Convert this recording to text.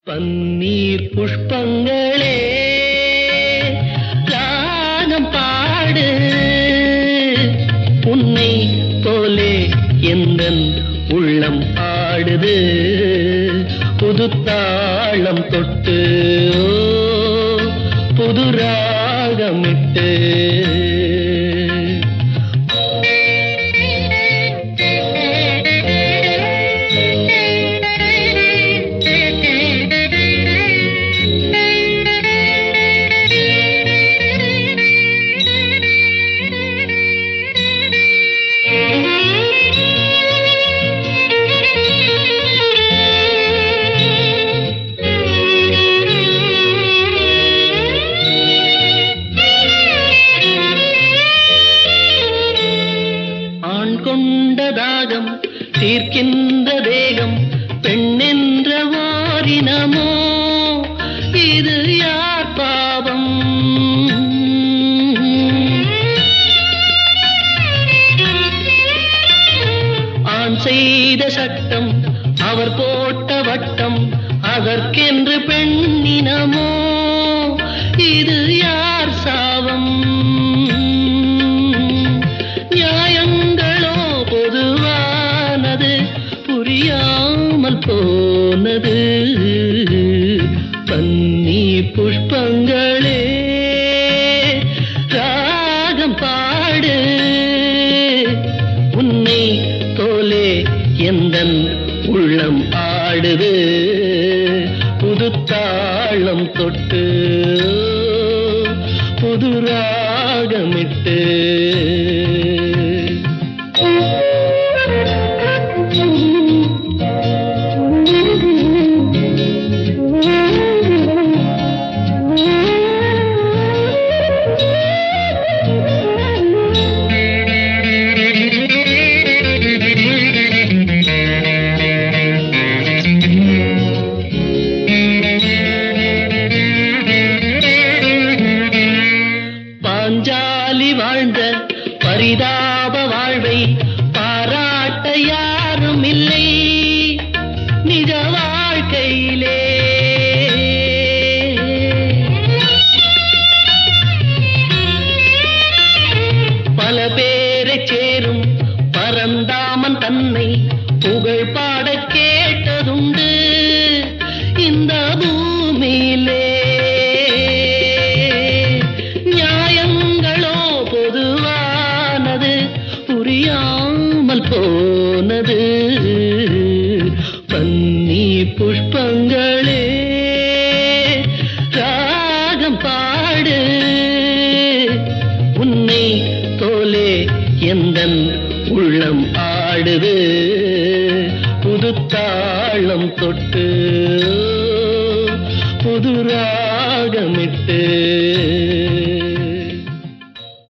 பன்னீர் புஷ்பங்களே ராகம் பாடு உன்னை போலே எந்தன் உள்ளம் ஆடுது புது தாளம் தொட்டு ஓ, புது ராகமிட்டு ஆண் கொண்ட தாகம் தீர்க்கின்ற தேகம் பெண்ணென்ற வாரினமோ இது யார் பாவம் ஆண் செய்த சட்டம் அவர் போட்ட வட்டம் அதற்கென்று பெண்ணினமோ இது யார் சாவம் நியாயங்களோ பொதுவானது புரியாமல் போனது பன்னி புஷ்பங்களே ராகம் பாடு உன்னை போலே எந்தன் உள்ளம் ஆடுது புது தாளம் தொட்டு புது ராகமிட்டு பாஞ்சாலி வாழ்ந்த பரிதாப வாழ்வை பாராட்ட யாரும் இல்லை நிஜ வாழ்க்கையிலே பல பேரை சேரும் பரந்தாமன் தன்னை புகழ் பாட கேட்டதுண்டு இந்த பூமியிலே நியாயங்களோ பொதுவானது புரியாமல் போனது பன்னி புஷ்பங்களே ராகம் பாடு உன்னை போலே எந்தன் உள்ளம் ஆடுது புது தாளம் தொட்டு புது ராகமிட்டு